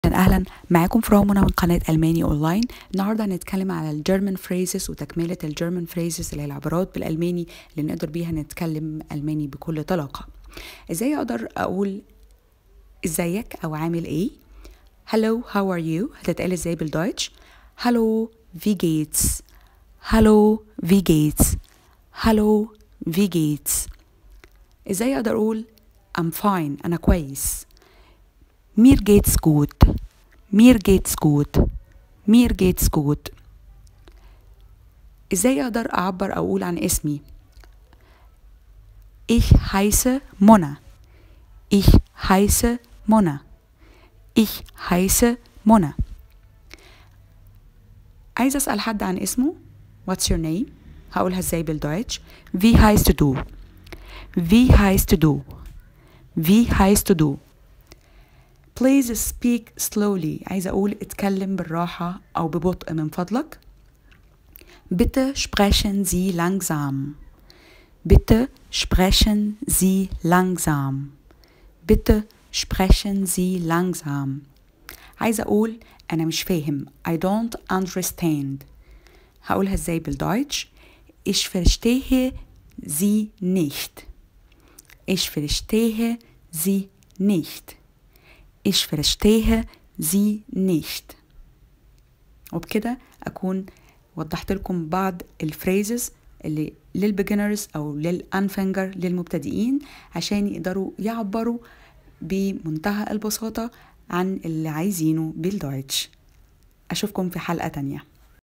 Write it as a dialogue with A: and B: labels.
A: اهلا معاكم فرومنا من قناه الماني اونلاين النهارده هنتكلم على الجيرمان فريزز وتكمله الجيرمان فريزز اللي هي العبارات بالالماني اللي نقدر بيها نتكلم الماني بكل طلاقه ازاي اقدر اقول ازيك او عامل ايه هلو هاو ار يو هتتقال ازاي بالدويتش هلو في جيتس هلو في جيتس هلو في جيتس ازاي اقدر اقول I'm fine انا كويس Mir geht's gut. Mir geht's gut. Mir geht's gut. ازاي اقدر اعبر او اقول عن اسمي Ich heiße Mona. Ich heiße Mona. Ich heiße Mona. عايزة اسأل حد عن اسمه What's your name؟ هقولها ازاي بالدويتش Wie heißt du؟ Wie heißt du؟ Wie heißt du؟ Please speak slowly عايزة أقول اتكلم بالراحة أو ببطء من فضلك Bitte sprechen Sie langsam Bitte sprechen Sie langsam Bitte sprechen Sie langsam عايزة أقول أنا مش فاهم I don't understand هقولها ازاي بالدويتش Ich verstehe Sie nicht Ich verstehe Sie nicht Ich verstehe sie nicht وبكده أكون وضحت لكم بعض الفريزز اللي للبيجنرز أو للأنفنجر للمبتدئين عشان يقدروا يعبروا بمنتهى البساطة عن اللي عايزينه بالدويتش أشوفكم في حلقة تانية